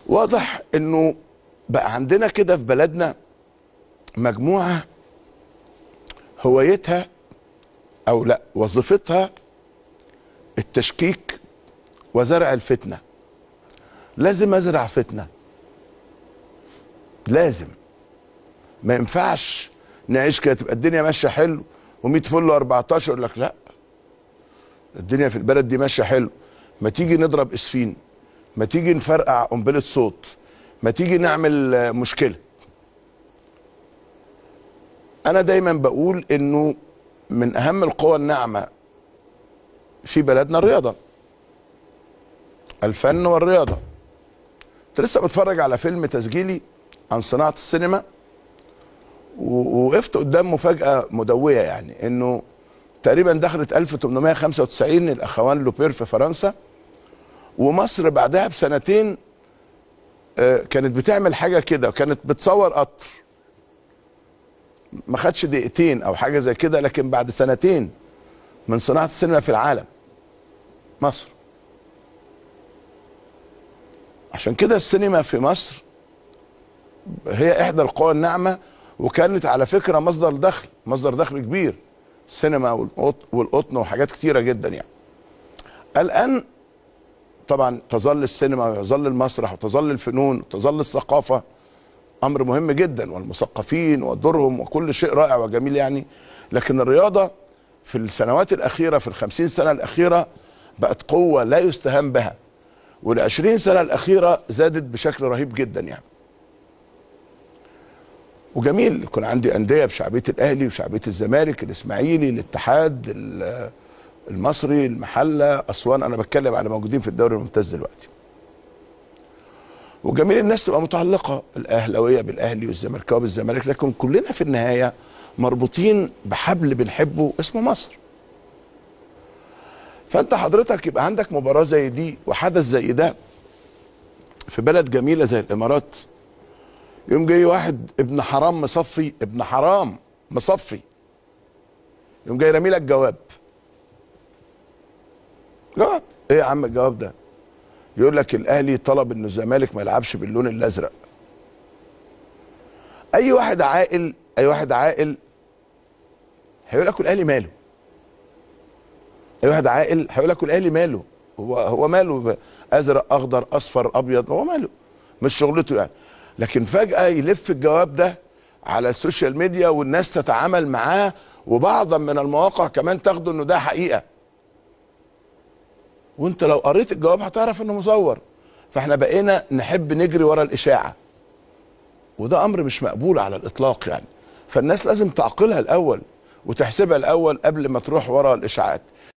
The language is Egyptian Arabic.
واضح انه بقى عندنا كده في بلدنا مجموعه هوايتها او لا وظيفتها التشكيك وزرع الفتنه لازم ازرع فتنه لازم ما ينفعش نعيش كده تبقى الدنيا ماشيه حلو و100 فل و14 يقول لك لا الدنيا في البلد دي ماشيه حلو ما تيجي نضرب اسفين ما تيجي نفرقع قنبله صوت ما تيجي نعمل آه، مشكله انا دايما بقول انه من اهم القوى الناعمه في بلدنا الرياضه الفن والرياضه كنت لسه بتفرج على فيلم تسجيلي عن صناعه السينما و- ووقفت قدام مفاجاه مدويه يعني انه تقريبا دخلت 1895 الاخوان لوبير في فرنسا ومصر بعدها بسنتين آه، كانت بتعمل حاجه كده كانت بتصور قطر ما خدش دقيقتين او حاجه زي كده لكن بعد سنتين من صناعه السينما في العالم مصر عشان كده السينما في مصر هي احدى القوى الناعمه وكانت على فكره مصدر دخل مصدر دخل كبير السينما والقط- والقطن وحاجات كتيره جدا يعني الان طبعا تظل السينما ويظل المسرح وتظل الفنون وتظل الثقافه امر مهم جدا والمثقفين ودورهم وكل شيء رائع وجميل يعني لكن الرياضه في السنوات الاخيره في الخمسين سنه الاخيره بقت قوه لا يستهان بها والعشرين سنه الاخيره زادت بشكل رهيب جدا يعني وجميل يكون عندي انديه بشعبيه الاهلي وشعبيه الزمالك الاسماعيلي الاتحاد ال- المصري المحله اسوان انا بتكلم على موجودين في الدوري الممتاز دلوقتي وجميل الناس تبقى متعلقه الاهلاويه بالاهلي والزملكاويه بالزمالك لكن كلنا في النهايه مربوطين بحبل بنحبه اسمه مصر فانت حضرتك يبقى عندك مباراه زي دي وحدث زي ده في بلد جميله زي الامارات يوم جاي واحد ابن حرام مصفي ابن حرام مصفي يوم جاي رامي لك جواب جواب ايه يا عم الجواب ده يقول لك الاهلي طلب ان الزمالك ما يلعبش باللون الازرق اي واحد عاقل اي واحد عاقل هيقول لك الاهلي ماله اي واحد عاقل هيقول لك الاهلي ماله هو هو ماله ازرق اخضر اصفر ابيض هو ماله مش شغلته يعني لكن فجاه يلف الجواب ده على السوشيال ميديا والناس تتعامل معاه وبعضا من المواقع كمان تاخده انه ده حقيقه وانت لو قريت الجواب هتعرف انه مزور فاحنا بقينا نحب نجري ورا الاشاعه وده امر مش مقبول على الاطلاق يعني فالناس لازم تعقلها الاول وتحسبها الاول قبل ما تروح ورا الاشاعات